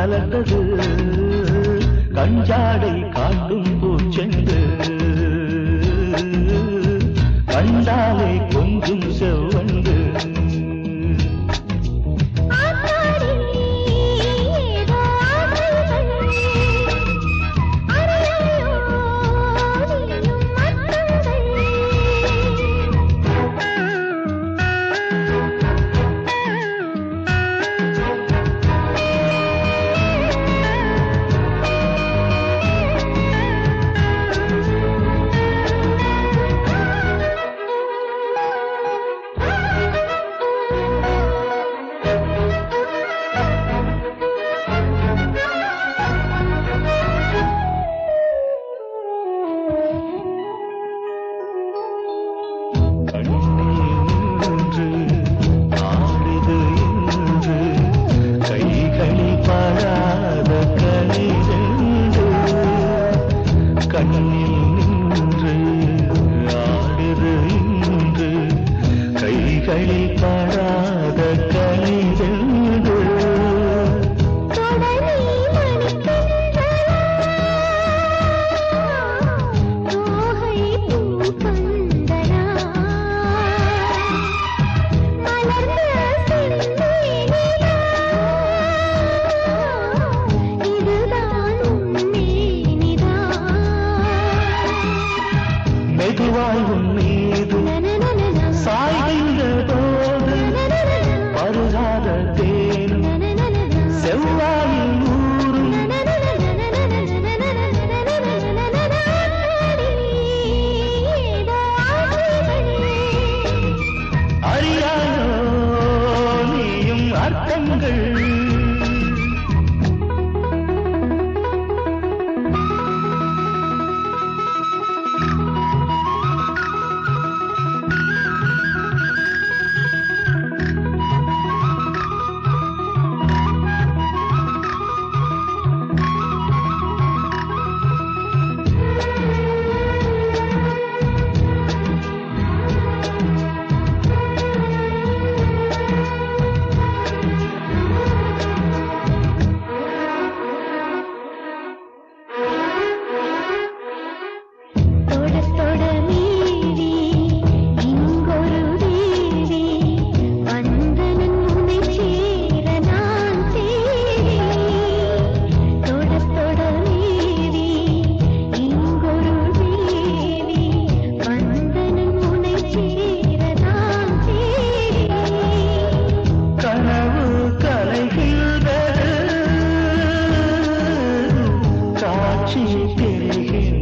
மலர்ந்தது கஞ்சாடை காட்டும் பூச்செண்டு கண்டாலே கொஞ்சம் செவ்வண்டு ஆத்தாடி ஏதோ ஆசைகள் அறையோ நீயும் கண்ணீன்று ஆடுது என்று கைகளில் படாத கனிதென்று கண்ணில் நின்று ஆடுது என்று கைகளில் படாத கனிதென்று தொடரி மணிக்கென்றலா தோகை பூப்பந்தனா மலர்ந்த செந்தேனிலா இதுதான் உன்மேனிதான் மெதுவாய் உன் மீது நனனனனா சாய்கின்ற போது நனனனனா பருகாத தேன் நனனனனா செவ்வாயில் ஊறும் அறியாயோ நீயும் அர்த்தங்கள் தொட தொட மீறி இங்கொரு தேவி வந்தனன் உன்னை சேர நான் தேடி தொட தொட மீறி இங்கொரு தேவி வந்தனன் உன்னை சேர நான் தேடி கனவு கலைகின்றது காட்சி தெரிகின்றது